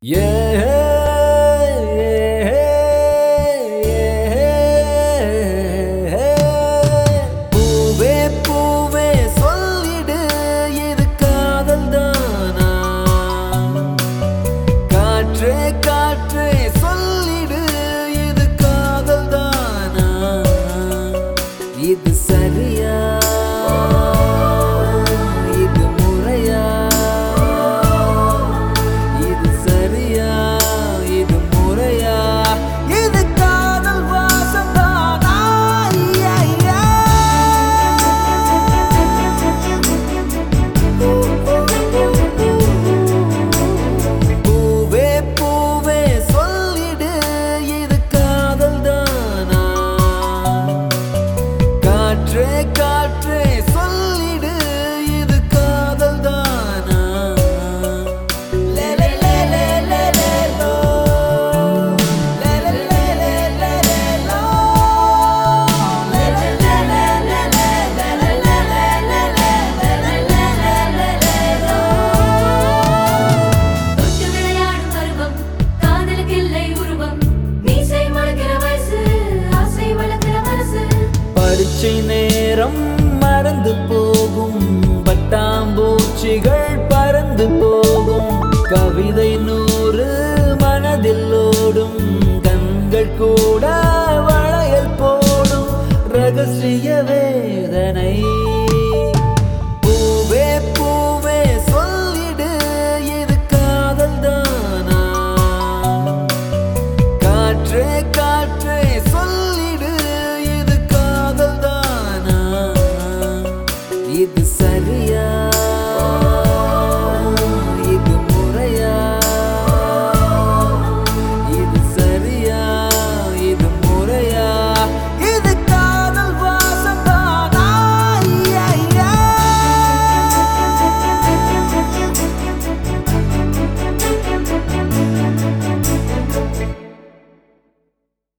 பூவே பூவே சொல்லிடு இது காதல் தானா காற்றே காற்றே சொல்லிடு இது காதல் தானா இது சரியா இது முறையா இது சரியா இது முறையா இது காதல் வாசம் தானா பூவே பூவே சொல்லிடு இது காதல் தானா காற்றே காற்றே சொல்லிடு இது காதல் தானா லே லே லே லே லே லே லோ. லே லே லே லே லே லே லோ. லே லே லே லே லே லே லே லே லே லே லே லே லே லே லே லே லோ. தொட்டு விளையாடும் பருவம் காதலுக்கு இல்லை உருவம் மீசை முளைக்கிற வயசு ஆசை வளர்க்கிற மனசு பரீட்சை நேரம் மறந்து போகும் பட்டாம்பூச்சிகள் பறந்து போகும் கவிதை நூறு மனதில் ஓடும் கண்கள் கூட வளையல் போடும் ரகசிய வேதனை